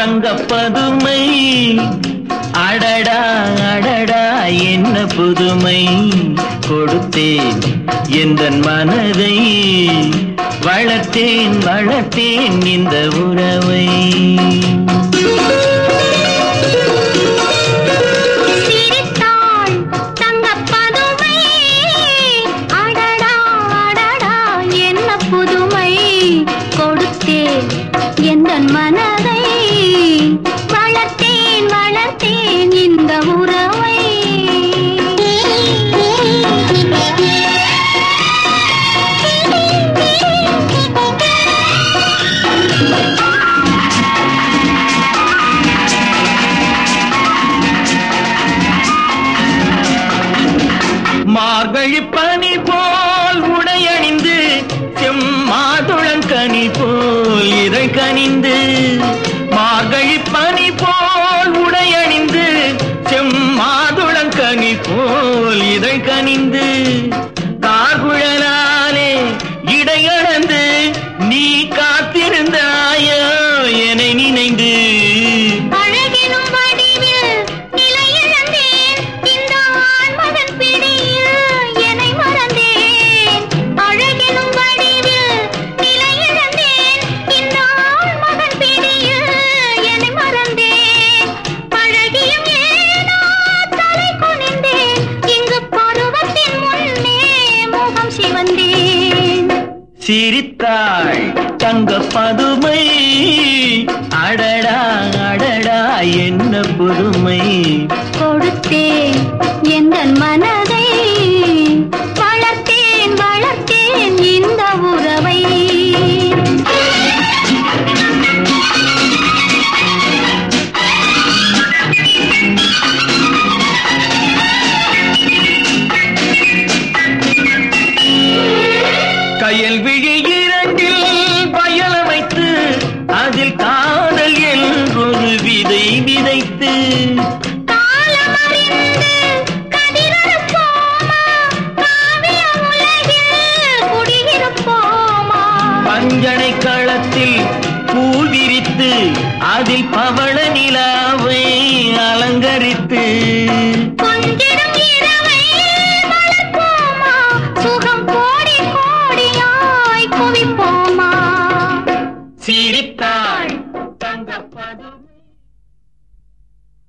தங்க பதுமை அடடா அடடா என்ன புதுமை கொடுத்தேன் எந்த மனதை வளர்த்தேன் வளர்த்தேன் இந்த உறவை சிரித்தாள் தங்கப் பதுமை. அடடா, அடடா, என்ன புதுமை கொடுத்தேன் எந்தன் மனதை வளர்த்தேன் வளர்த்தேன் இந்த உறவை மார்கழி பனி போல் உடையணிந்து செம்மாதுளங்கனி போல் இதை கனிந்து மார்கழி பனி போல் உடையணிந்து செம்மாதுளங்கனி போல் இதை கனிந்து கார்குழலாலே இடையளந்து நீ காத்திருந்தாயோ என்னை நினைந்து அழகினும் வடிவில் நிலையிழந்தேன் இந்த ஆண்மகன் பிடியில் என்னை மறந்தேன் அழகினும் வடிவில் நிலையிழந்தேன் இந்த ஆண்மகன் பிடியில் என்னை மறந்தேன் பழகியும் ஏனோ தலை குனிந்தேன் இங்கு பருவத்தின் முன்னே முகம் சிவந்தேன் சிரித்தாள் தங்க பதுமை அடடா அடடா என்ன புதுமை கொடுத்தேன் எந்த மன